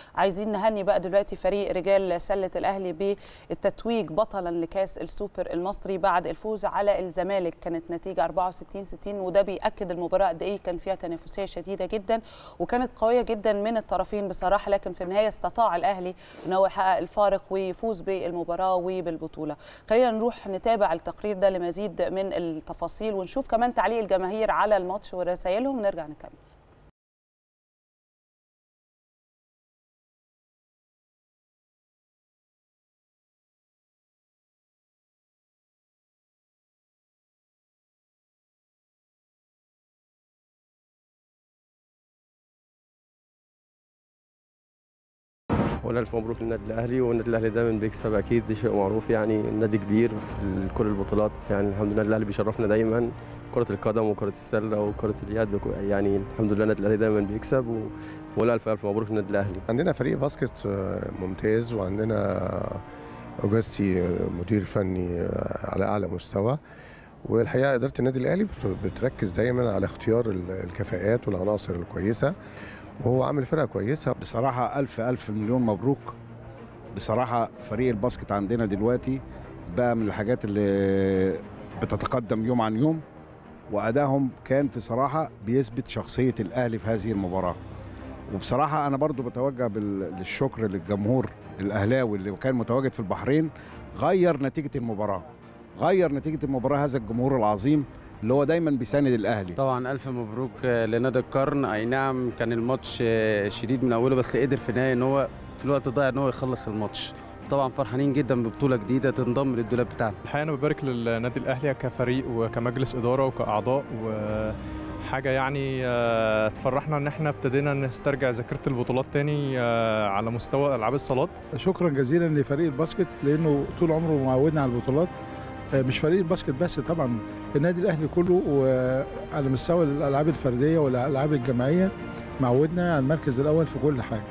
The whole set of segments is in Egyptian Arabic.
عايزين نهني بقى دلوقتي فريق رجال سله الاهلي بالتتويج بطلا لكاس السوبر المصري بعد الفوز على الزمالك كانت نتيجه 64 60 وده بياكد المباراه قد ايه كان فيها تنافسيه شديده جدا وكانت قويه جدا من الطرفين بصراحه لكن في النهايه استطاع الاهلي ان هو يحقق الفارق ويفوز بالمباراه وبالبطوله خلينا نروح نتابع التقرير ده لمزيد من التفاصيل ونشوف كمان تعليق الجماهير على الماتش ورسائلهم ونرجع نكمل ولا الف مبروك للنادي الاهلي والنادي الاهلي دايما بيكسب اكيد دي شيء معروف يعني النادي كبير في كل البطولات يعني الحمد لله النادي الاهلي بيشرفنا دايما كره القدم وكره السله وكره اليد وك- يعني الحمد لله النادي الاهلي دايما بيكسب و... ولا الف الف مبروك للنادي الاهلي عندنا فريق باسكت آه، ممتاز وعندنا اوجاستي آه، مدير فني آه، على اعلى مستوى والحقيقه اداره النادي الاهلي بت- بتركز دايما على اختيار ال- الكفاءات والعناصر الكويسه وهو عامل فرقه كويسه بصراحة ألف ألف مليون مبروك بصراحة فريق الباسكت عندنا دلوقتي بقى من الحاجات اللي بتتقدم يوم عن يوم وأدائهم كان في صراحة بيثبت شخصية الأهلي في هذه المباراة وبصراحة أنا برضو بتوجه بال- للشكر للجمهور الأهلاوي اللي كان متواجد في البحرين غير نتيجة المباراة غير نتيجة المباراة هذا الجمهور العظيم اللي هو دايما بيساند الأهلي طبعا الف مبروك آه، لنادي القرن اي نعم كان الماتش آه، شديد من اوله بس قدر في النهايه ان هو في الوقت ضايع ان هو يخلص الماتش طبعا فرحانين جدا ببطوله جديده تنضم للدولاب بتاعنا الحقيقه انا ببارك للنادي الاهلي كفريق وكمجلس اداره وكاعضاء وحاجه يعني آه، تفرحنا ان احنا ابتدينا نسترجع ذاكره البطولات تاني آه، على مستوى العاب الصالات شكرا جزيلا لفريق الباسكت لانه طول عمره معودنا على البطولات آه، مش فريق الباسكت بس طبعا النادي الاهلي كله وعلى مستوى الالعاب الفرديه والالعاب الجماعيه معودنا على المركز الاول في كل حاجه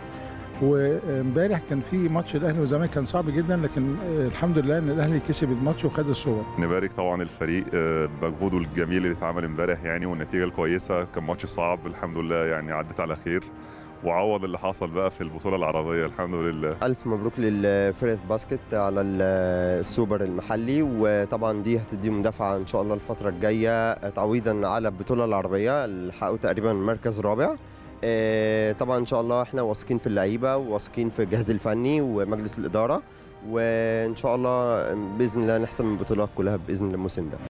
وامبارح كان في ماتش الاهلي والزمالك كان صعب جدا لكن آه، الحمد لله ان الاهلي كسب الماتش وخد الصور نبارك طبعا الفريق آه، بمجهوده الجميل اللي اتعمل امبارح يعني والنتيجه الكويسه كان ماتش صعب الحمد لله يعني عدت على خير وعوض اللي حصل بقى في البطوله العربيه الحمد لله الف مبروك للفرقه باسكت على ال- السوبر المحلي وطبعا دي هتديهم دفعه ان شاء الله الفتره الجايه تعويضا على البطوله العربيه اللي حققوا تقريبا مركز رابع آه، طبعا ان شاء الله احنا واثقين في اللعيبه وواثقين في الجهاز الفني ومجلس الاداره وان شاء الله باذن الله نحسم البطولات كلها باذن الله الموسم ده